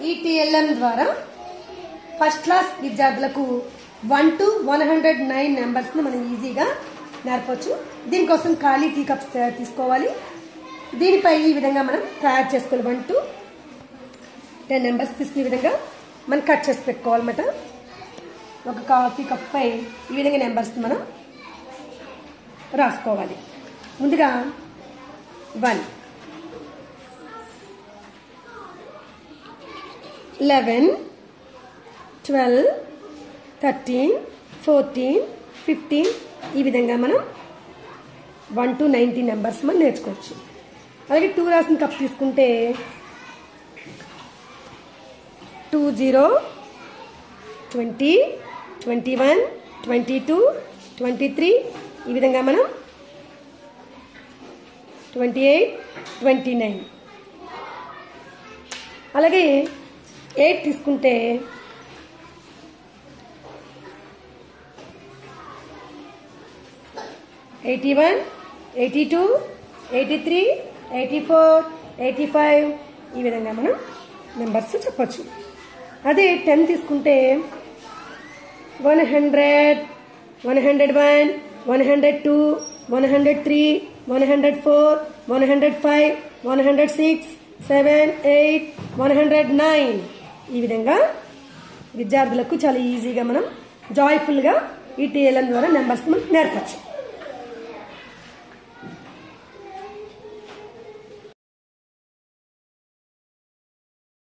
ఈ టిఎల్ఎం ద్వారా first class విద్యార్థులకు one two one hundred nine నెంబర్స్ని మనం ఈజీగా నేర్పవచ్చు దీనికోసం ఖాళీ టీ కప్స్ తయారు తీసుకోవాలి దీనిపై ఈ విధంగా మనం తయారు చేసుకోవాలి వన్ టు టెన్ నెంబర్స్ తీసుకునే విధంగా మనం కట్ చేసి పెట్టుకోవాలన్నమాట ఒక కాఫీ కప్ పై ఈ విధంగా నెంబర్స్ మనం రాసుకోవాలి ముందుగా one eleven twelve thirteen fourteen fifteen ఈ విధంగా మనం వన్ టు నైన్టీన్ నెంబర్స్ మనం నేర్చుకోవచ్చు అలాగే టూ రాసిన కప్ తీసుకుంటే two zero twenty twenty one twenty two twenty three ఈ విధంగా మనం ట్వంటీ ఎయిట్ ట్వంటీ నైన్ అలాగే ఎయిట్ తీసుకుంటే eighty one eighty two eighty three eighty four eighty five ఈ విధంగా మనం నెంబర్స్ చెప్పచ్చు అదే టెన్ తీసుకుంటే one hundred one hundred one one hundred two one hundred three one hundred four one hundred five one hundred six seven eight one hundred nine ఈ విధంగా విద్యార్థులకు చాలా ఈజీగా మనం జాయ్ఫుల్గా ఈ టీఎల్ఎం ద్వారా నెంబర్స్ మనం నేర్పచ్చు